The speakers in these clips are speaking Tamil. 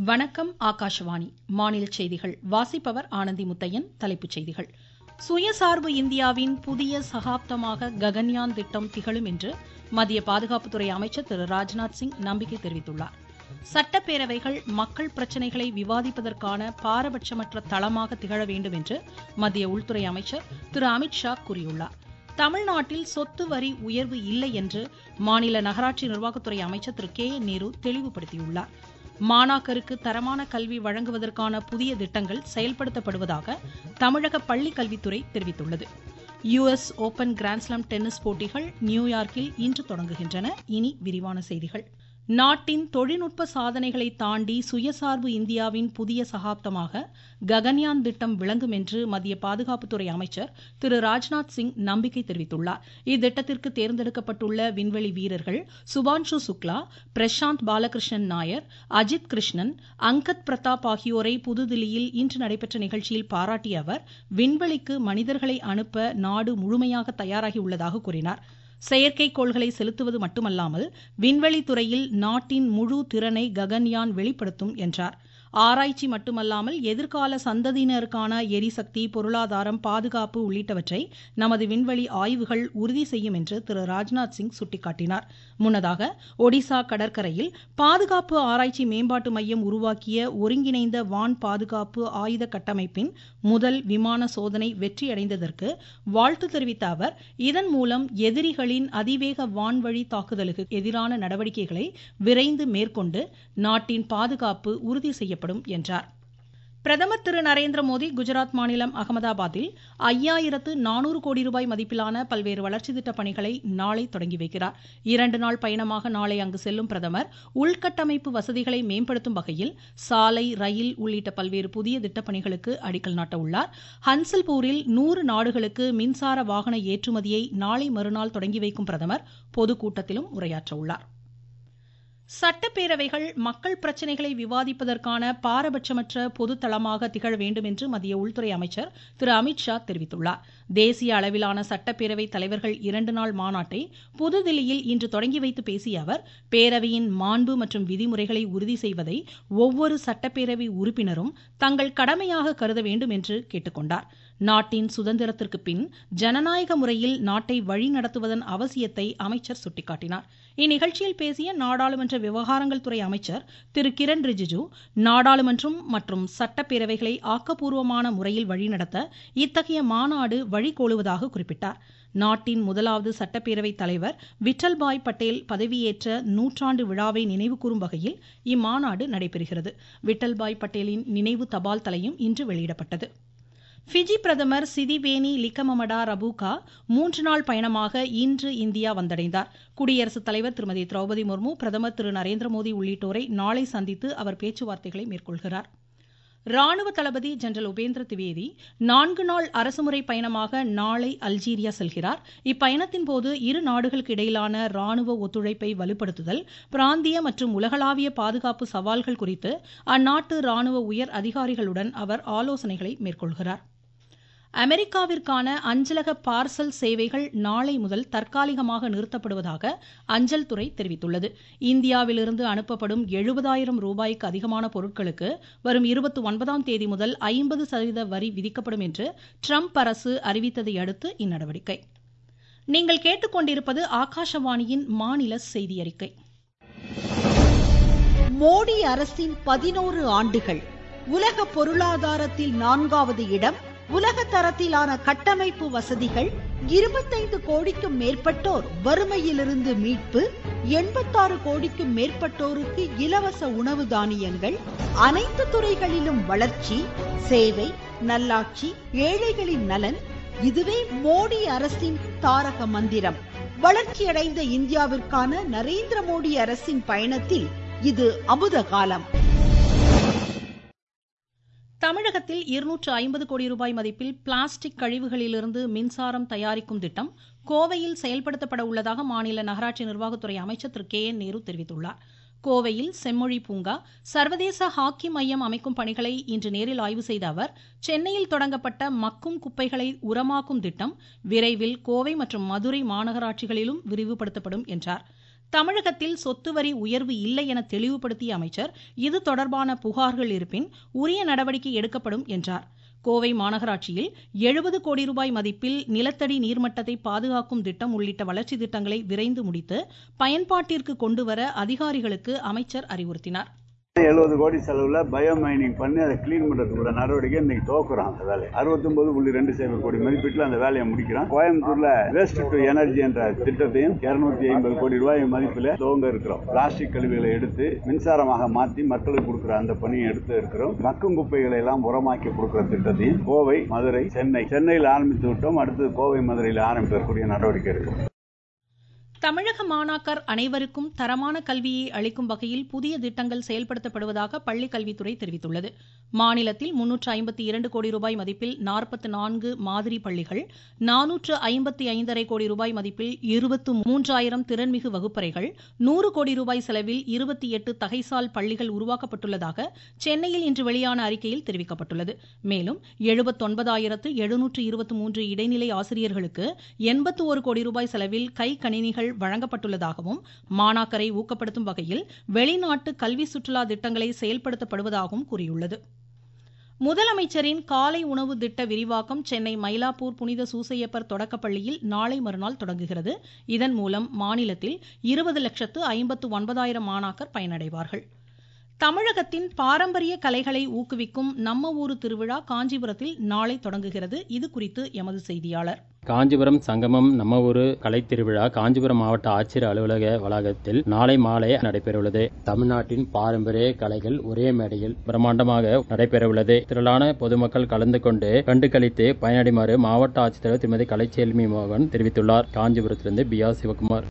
வணக்கம் ஆகாஷவாணி மாநில செய்திகள் வாசிப்பவர் ஆனந்தி முத்தையன் தலைப்புச் செய்திகள் சுயசார்பு இந்தியாவின் புதிய சகாப்தமாக ககன்யான் திட்டம் திகழும் என்று மத்திய பாதுகாப்புத்துறை அமைச்சர் திரு ராஜ்நாத் சிங் நம்பிக்கை தெரிவித்துள்ளார் சட்டப்பேரவைகள் மக்கள் பிரச்சினைகளை விவாதிப்பதற்கான பாரபட்சமற்ற தளமாக திகழ வேண்டும் என்று மத்திய உள்துறை அமைச்சர் திரு அமித்ஷா கூறியுள்ளார் தமிழ்நாட்டில் சொத்து வரி உயர்வு இல்லை என்று மாநில நகராட்சி நிர்வாகத்துறை அமைச்சர் திரு கே என் நேரு தெளிவுபடுத்தியுள்ளார் மாணாக்கருக்கு தரமான கல்வி வழங்குவதற்கான புதிய திட்டங்கள் செயல்படுத்தப்படுவதாக தமிழக பள்ளிக் கல்வித்துறை தெரிவித்துள்ளது யுஎஸ் ஓபன் கிராண்ட்ஸ்லாம் டென்னிஸ் போட்டிகள் நியூயார்க்கில் இன்று தொடங்குகின்றன இனி விரிவான செய்திகள் நாட்டின் தொழில்நுட்ப சாதனைகளை தாண்டி சுயசார்பு இந்தியாவின் புதிய சகாப்தமாக ககன்யான் திட்டம் விளங்கும் என்று மத்திய பாதுகாப்புத்துறை அமைச்சர் திரு ராஜ்நாத் சிங் நம்பிக்கை தெரிவித்துள்ளார் இத்திட்டத்திற்கு தேர்ந்தெடுக்கப்பட்டுள்ள விண்வெளி வீரர்கள் சுபான்ஷு சுக்லா பிரசாந்த் பாலகிருஷ்ணன் நாயர் அஜித் கிருஷ்ணன் அங்கத் பிரதாப் ஆகியோரை புதுதில்லியில் இன்று நடைபெற்ற நிகழ்ச்சியில் பாராட்டிய அவர் விண்வெளிக்கு மனிதர்களை அனுப்ப நாடு முழுமையாக தயாராகியுள்ளதாக கூறினார் செயற்கைக்கோள்களை செலுத்துவது மட்டுமல்லாமல் விண்வெளி துறையில் நாட்டின் முழு திறனை ககன்யான் வெளிப்படுத்தும் என்றார் ஆராய்ச்சி மட்டுமல்லாமல் எதிர்கால சந்ததியினருக்கான எரிசக்தி பொருளாதாரம் பாதுகாப்பு உள்ளிட்டவற்றை நமது விண்வெளி ஆய்வுகள் உறுதி செய்யும் என்று திரு ராஜ்நாத் சிங் சுட்டிக்காட்டினார் முன்னதாக ஒடிசா கடற்கரையில் பாதுகாப்பு ஆராய்ச்சி மேம்பாட்டு மையம் உருவாக்கிய ஒருங்கிணைந்த வான் பாதுகாப்பு ஆயுத கட்டமைப்பின் முதல் விமான சோதனை வெற்றியடைந்ததற்கு வாழ்த்து தெரிவித்த அவர் இதன் மூலம் எதிரிகளின் அதிவேக வான்வழி தாக்குதலுக்கு எதிரான நடவடிக்கைகளை விரைந்து மேற்கொண்டு நாட்டின் பாதுகாப்பு உறுதி செய்ய செய்யப்படும் என்றார் பிரதமர் திரு நரேந்திர மோடி குஜராத் மாநிலம் அகமதாபாத்தில் ஐயாயிரத்து நானூறு கோடி ரூபாய் மதிப்பிலான பல்வேறு வளர்ச்சி திட்ட பணிகளை நாளை தொடங்கி வைக்கிறார் இரண்டு நாள் பயணமாக நாளை அங்கு செல்லும் பிரதமர் உள்கட்டமைப்பு வசதிகளை மேம்படுத்தும் வகையில் சாலை ரயில் உள்ளிட்ட பல்வேறு புதிய திட்டப்பணிகளுக்கு அடிக்கல் நாட்ட உள்ளார் ஹன்சல்பூரில் நூறு நாடுகளுக்கு மின்சார வாகன ஏற்றுமதியை நாளை மறுநாள் தொடங்கி வைக்கும் பிரதமர் பொதுக்கூட்டத்திலும் உரையாற்ற உள்ளார் சட்டப்பேரவைகள் மக்கள் பிரச்சினைகளை விவாதிப்பதற்கான பாரபட்சமற்ற பொதுத்தளமாக திகழ வேண்டும் என்று மத்திய உள்துறை அமைச்சர் திரு அமித்ஷா தெரிவித்துள்ளார் தேசிய அளவிலான சட்டப்பேரவை தலைவர்கள் இரண்டு நாள் மாநாட்டை புதுதில்லியில் இன்று தொடங்கி வைத்து பேசிய அவர் பேரவையின் மாண்பு மற்றும் விதிமுறைகளை உறுதி செய்வதை ஒவ்வொரு சட்டப்பேரவை உறுப்பினரும் தங்கள் கடமையாக கருத வேண்டும் என்று கேட்டுக்கொண்டார் நாட்டின் சுதந்திரத்திற்கு பின் ஜனநாயக முறையில் நாட்டை வழிநடத்துவதன் அவசியத்தை அமைச்சர் சுட்டிக்காட்டினார் இந்நிகழ்ச்சியில் பேசிய நாடாளுமன்ற விவகாரங்கள் துறை அமைச்சர் திரு கிரண் ரிஜிஜு நாடாளுமன்றம் மற்றும் சட்டப்பேரவைகளை ஆக்கப்பூர்வமான முறையில் வழிநடத்த இத்தகைய மாநாடு வழிகோலுவதாக குறிப்பிட்டார் நாட்டின் முதலாவது சட்டப்பேரவை தலைவர் விட்டல்பாய் பட்டேல் பதவியேற்ற நூற்றாண்டு விழாவை நினைவுகூரும் வகையில் இம்மாநாடு நடைபெறுகிறது விட்டல்பாய் பட்டேலின் நினைவு தபால் தலையும் இன்று வெளியிடப்பட்டது ஃபிஜி பிரதமர் சிதிவேனி லிக்கமமடா ரபுகா மூன்று நாள் பயணமாக இன்று இந்தியா வந்தடைந்தார் குடியரசுத் தலைவர் திருமதி திரௌபதி முர்மு பிரதமர் திரு நரேந்திர மோடி உள்ளிட்டோரை நாளை சந்தித்து அவர் பேச்சுவார்த்தைகளை மேற்கொள்கிறார் ராணுவ தளபதி ஜெனரல் உபேந்திர திவேதி நான்கு நாள் அரசுமுறை பயணமாக நாளை அல்ஜீரியா செல்கிறார் இப்பயணத்தின் போது இரு நாடுகளுக்கு இடையிலான ராணுவ ஒத்துழைப்பை வலுப்படுத்துதல் பிராந்திய மற்றும் உலகளாவிய பாதுகாப்பு சவால்கள் குறித்து அந்நாட்டு ராணுவ உயர் அதிகாரிகளுடன் அவர் ஆலோசனைகளை மேற்கொள்கிறார் அமெரிக்காவிற்கான அஞ்சலக பார்சல் சேவைகள் நாளை முதல் தற்காலிகமாக நிறுத்தப்படுவதாக அஞ்சல் துறை தெரிவித்துள்ளது இந்தியாவிலிருந்து அனுப்பப்படும் எழுபதாயிரம் ரூபாய்க்கு அதிகமான பொருட்களுக்கு வரும் இருபத்தி ஒன்பதாம் தேதி முதல் ஐம்பது சதவீத வரி விதிக்கப்படும் என்று ட்ரம்ப் அரசு அறிவித்ததை அடுத்து இந்நடவடிக்கை நீங்கள் கேட்டுக்கொண்டிருப்பது ஆகாஷவாணியின் மாநில செய்தி அறிக்கை மோடி அரசின் பதினோரு ஆண்டுகள் உலக பொருளாதாரத்தில் நான்காவது இடம் உலக தரத்திலான கட்டமைப்பு வசதிகள் இருபத்தைந்து கோடிக்கும் மேற்பட்டோர் வறுமையிலிருந்து மீட்பு எண்பத்தாறு கோடிக்கும் மேற்பட்டோருக்கு இலவச உணவு தானியங்கள் அனைத்து துறைகளிலும் வளர்ச்சி சேவை நல்லாட்சி ஏழைகளின் நலன் இதுவே மோடி அரசின் தாரக மந்திரம் வளர்ச்சியடைந்த இந்தியாவிற்கான நரேந்திர மோடி அரசின் பயணத்தில் இது அமுத காலம் தமிழகத்தில் இருநூற்று ஐம்பது கோடி ரூபாய் மதிப்பில் பிளாஸ்டிக் கழிவுகளிலிருந்து மின்சாரம் தயாரிக்கும் திட்டம் கோவையில் செயல்படுத்தப்பட உள்ளதாக மாநில நகராட்சி நிர்வாகத்துறை அமைச்சர் திரு கே என் நேரு தெரிவித்துள்ளார் கோவையில் செம்மொழி பூங்கா சர்வதேச ஹாக்கி மையம் அமைக்கும் பணிகளை இன்று நேரில் ஆய்வு செய்த அவர் சென்னையில் தொடங்கப்பட்ட மக்கும் குப்பைகளை உரமாக்கும் திட்டம் விரைவில் கோவை மற்றும் மதுரை மாநகராட்சிகளிலும் விரிவுபடுத்தப்படும் என்றார் தமிழகத்தில் சொத்து வரி உயர்வு இல்லை என தெளிவுபடுத்திய அமைச்சர் இது தொடர்பான புகார்கள் இருப்பின் உரிய நடவடிக்கை எடுக்கப்படும் என்றார் கோவை மாநகராட்சியில் எழுபது கோடி ரூபாய் மதிப்பில் நிலத்தடி நீர்மட்டத்தை பாதுகாக்கும் திட்டம் உள்ளிட்ட வளர்ச்சி திட்டங்களை விரைந்து முடித்து பயன்பாட்டிற்கு கொண்டுவர அதிகாரிகளுக்கு அமைச்சர் அறிவுறுத்தினார் எழுபது கோடி செலவுல பயோ மைனிங் பண்ணி அதை கிளீன் பண்றதுக்கு நடவடிக்கை இன்னைக்கு துவக்குறோம் அந்த வேலையை அறுபத்தொன்பது புள்ளி ரெண்டு சைபர் கோடி மதிப்பீட்டில் அந்த வேலையை முடிக்கிறோம் கோயம்புத்தூர்ல வேஸ்ட் டு எனர்ஜி என்ற திட்டத்தையும் இருநூத்தி ஐம்பது கோடி ரூபாய் மதிப்பில் துவங்க இருக்கிறோம் பிளாஸ்டிக் கழிவுகளை எடுத்து மின்சாரமாக மாற்றி மக்களுக்கு கொடுக்குற அந்த பணியை எடுத்து இருக்கிறோம் மக்கும் குப்பைகளை எல்லாம் உரமாக்கி கொடுக்குற திட்டத்தையும் கோவை மதுரை சென்னை சென்னையில் ஆரம்பித்து விட்டோம் அடுத்தது கோவை மதுரையில் ஆரம்பிக்கக்கூடிய நடவடிக்கை இருக்கும் தமிழக மாணாக்கர் அனைவருக்கும் தரமான கல்வியை அளிக்கும் வகையில் புதிய திட்டங்கள் செயல்படுத்தப்படுவதாக பள்ளிக் கல்வித்துறை தெரிவித்துள்ளது மாநிலத்தில் முன்னூற்று ஐம்பத்தி இரண்டு கோடி ரூபாய் மதிப்பில் நாற்பத்தி நான்கு மாதிரி பள்ளிகள் நானூற்று ஐம்பத்தி ஐந்தரை கோடி ரூபாய் மதிப்பில் இருபத்து மூன்றாயிரம் திறன்மிகு வகுப்பறைகள் நூறு கோடி ரூபாய் செலவில் இருபத்தி எட்டு தகைசால் பள்ளிகள் உருவாக்கப்பட்டுள்ளதாக சென்னையில் இன்று வெளியான அறிக்கையில் தெரிவிக்கப்பட்டுள்ளது மேலும் எழுபத்தொன்பதாயிரத்து எழுநூற்று இருபத்தி மூன்று இடைநிலை ஆசிரியர்களுக்கு எண்பத்து ஒரு கோடி ரூபாய் செலவில் கை கணினிகள் வழங்கப்பட்டுள்ளதாகவும் மாணாக்கரை ஊக்கப்படுத்தும் வகையில் வெளிநாட்டு கல்வி சுற்றுலா திட்டங்களை செயல்படுத்தப்படுவதாகவும் கூறியுள்ளது முதலமைச்சரின் காலை உணவு திட்ட விரிவாக்கம் சென்னை மயிலாப்பூர் புனித சூசையப்பர் தொடக்கப்பள்ளியில் நாளை மறுநாள் தொடங்குகிறது இதன் மூலம் மாநிலத்தில் இருபது லட்சத்து ஐம்பத்து ஒன்பதாயிரம் மாணாக்கர் பயனடைவார்கள் தமிழகத்தின் பாரம்பரிய கலைகளை ஊக்குவிக்கும் நம்ம ஊரு திருவிழா காஞ்சிபுரத்தில் நாளை தொடங்குகிறது இது குறித்து எமது செய்தியாளர் காஞ்சிபுரம் சங்கமம் நம்ம ஊரு கலை திருவிழா காஞ்சிபுரம் மாவட்ட ஆட்சியர் அலுவலக வளாகத்தில் நாளை மாலை நடைபெறவுள்ளது தமிழ்நாட்டின் பாரம்பரிய கலைகள் ஒரே மேடையில் பிரம்மாண்டமாக நடைபெறவுள்ளது திரளான பொதுமக்கள் கலந்து கொண்டு கண்டு கழித்து பயனடைமாறு மாவட்ட ஆட்சித்தலைவர் திருமதி கலைச்செல்வி மோகன் தெரிவித்துள்ளார் காஞ்சிபுரத்திலிருந்து பி ஆர் சிவகுமார்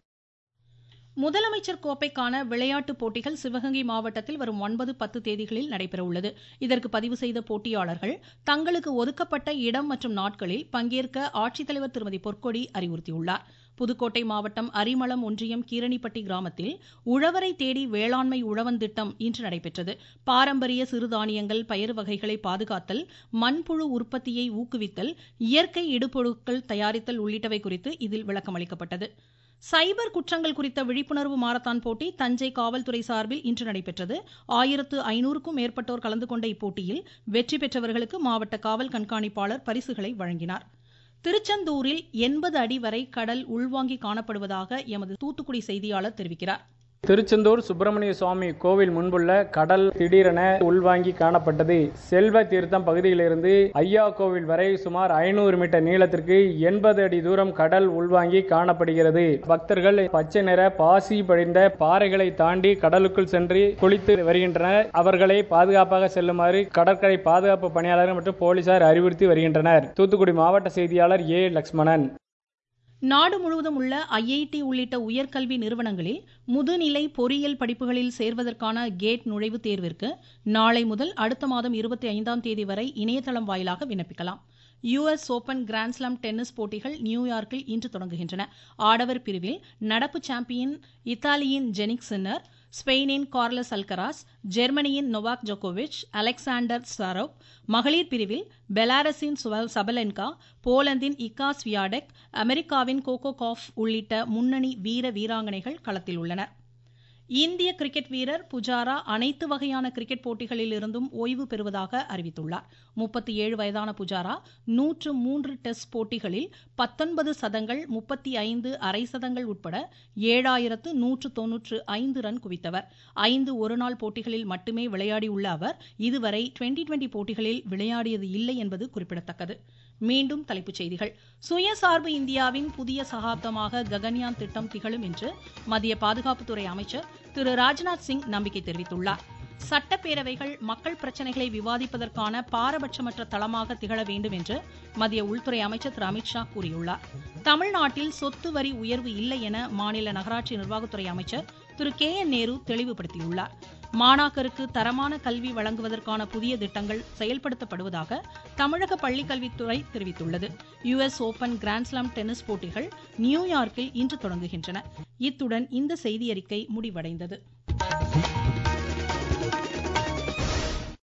முதலமைச்சர் கோப்பைக்கான விளையாட்டுப் போட்டிகள் சிவகங்கை மாவட்டத்தில் வரும் ஒன்பது பத்து தேதிகளில் நடைபெறவுள்ளது இதற்கு பதிவு செய்த போட்டியாளர்கள் தங்களுக்கு ஒதுக்கப்பட்ட இடம் மற்றும் நாட்களில் பங்கேற்க ஆட்சித்தலைவர் திருமதி பொற்கொடி அறிவுறுத்தியுள்ளார் புதுக்கோட்டை மாவட்டம் அரிமளம் ஒன்றியம் கீரணிப்பட்டி கிராமத்தில் உழவரை தேடி வேளாண்மை உழவன் திட்டம் இன்று நடைபெற்றது பாரம்பரிய சிறுதானியங்கள் பயிர் வகைகளை பாதுகாத்தல் மண்புழு உற்பத்தியை ஊக்குவித்தல் இயற்கை இடுபொருட்கள் தயாரித்தல் உள்ளிட்டவை குறித்து இதில் விளக்கமளிக்கப்பட்டது சைபர் குற்றங்கள் குறித்த விழிப்புணர்வு மாரத்தான் போட்டி தஞ்சை காவல்துறை சார்பில் இன்று நடைபெற்றது ஆயிரத்து ஐநூறுக்கும் மேற்பட்டோர் கலந்து கொண்ட இப்போட்டியில் வெற்றி பெற்றவர்களுக்கு மாவட்ட காவல் கண்காணிப்பாளர் பரிசுகளை வழங்கினார் திருச்செந்தூரில் எண்பது அடி வரை கடல் உள்வாங்கி காணப்படுவதாக எமது தூத்துக்குடி செய்தியாளர் தெரிவிக்கிறார் திருச்செந்தூர் சுப்பிரமணிய சுவாமி கோவில் முன்புள்ள கடல் திடீரென உள்வாங்கி காணப்பட்டது செல்வ தீர்த்தம் பகுதியிலிருந்து ஐயா கோவில் வரை சுமார் ஐநூறு மீட்டர் நீளத்திற்கு எண்பது அடி தூரம் கடல் உள்வாங்கி காணப்படுகிறது பக்தர்கள் பச்சை நிற பாசி படிந்த பாறைகளை தாண்டி கடலுக்குள் சென்று குளித்து வருகின்றனர் அவர்களை பாதுகாப்பாக செல்லுமாறு கடற்கரை பாதுகாப்பு பணியாளர்கள் மற்றும் போலீசார் அறிவுறுத்தி வருகின்றனர் தூத்துக்குடி மாவட்ட செய்தியாளர் ஏ லக்ஷ்மணன் நாடு முழுவதும் உள்ள ஐஐடி உள்ளிட்ட உயர்கல்வி நிறுவனங்களில் முதுநிலை பொறியியல் படிப்புகளில் சேர்வதற்கான கேட் நுழைவுத் தேர்விற்கு நாளை முதல் அடுத்த மாதம் இருபத்தி ஐந்தாம் தேதி வரை இணையதளம் வாயிலாக விண்ணப்பிக்கலாம் யுஎஸ் ஓபன் கிராண்ட்ஸ்லாம் டென்னிஸ் போட்டிகள் நியூயார்க்கில் இன்று தொடங்குகின்றன ஆடவர் பிரிவில் நடப்பு சாம்பியன் இத்தாலியின் ஜெனிக் சின்னர் ஸ்பெயினின் கார்லஸ் அல்கராஸ் ஜெர்மனியின் நொவாக் ஜோகோவிச் அலெக்சாண்டர் ஸ்வரோவ் மகளிர் பிரிவில் பெலாரஸின் சபலென்கா போலந்தின் இக்கா ஸ்வியாடெக் அமெரிக்காவின் கோகோ காஃப் உள்ளிட்ட முன்னணி வீர வீராங்கனைகள் களத்தில் உள்ளனர் இந்திய கிரிக்கெட் வீரர் புஜாரா அனைத்து வகையான கிரிக்கெட் போட்டிகளில் இருந்தும் ஓய்வு பெறுவதாக அறிவித்துள்ளார் முப்பத்தி ஏழு வயதான புஜாரா நூற்று மூன்று டெஸ்ட் போட்டிகளில் பத்தொன்பது சதங்கள் முப்பத்தி ஐந்து அரை சதங்கள் உட்பட ஏழாயிரத்து நூற்று தொன்னூற்று ஐந்து ரன் குவித்தவர் ஐந்து ஒருநாள் போட்டிகளில் மட்டுமே விளையாடியுள்ள அவர் இதுவரை டுவெண்டி டுவெண்டி போட்டிகளில் விளையாடியது இல்லை என்பது குறிப்பிடத்தக்கது மீண்டும் தலைப்புச் செய்திகள் சுயசார்பு இந்தியாவின் புதிய சகாப்தமாக ககன்யான் திட்டம் திகழும் என்று மத்திய பாதுகாப்புத்துறை அமைச்சர் திரு ராஜ்நாத் சிங் நம்பிக்கை தெரிவித்துள்ளார் சட்டப்பேரவைகள் மக்கள் பிரச்சனைகளை விவாதிப்பதற்கான பாரபட்சமற்ற தளமாக திகழ வேண்டும் என்று மத்திய உள்துறை அமைச்சர் திரு அமித்ஷா கூறியுள்ளார் தமிழ்நாட்டில் சொத்து வரி உயர்வு இல்லை என மாநில நகராட்சி நிர்வாகத்துறை அமைச்சர் திரு கே என் நேரு தெளிவுபடுத்தியுள்ளார் மாணாக்கருக்கு தரமான கல்வி வழங்குவதற்கான புதிய திட்டங்கள் செயல்படுத்தப்படுவதாக தமிழக பள்ளிக்கல்வித்துறை தெரிவித்துள்ளது யுஎஸ் ஓபன் கிராண்ட்ஸ்லாம் டென்னிஸ் போட்டிகள் நியூயார்க்கில் இன்று தொடங்குகின்றன இத்துடன் இந்த செய்தியறிக்கை முடிவடைந்தது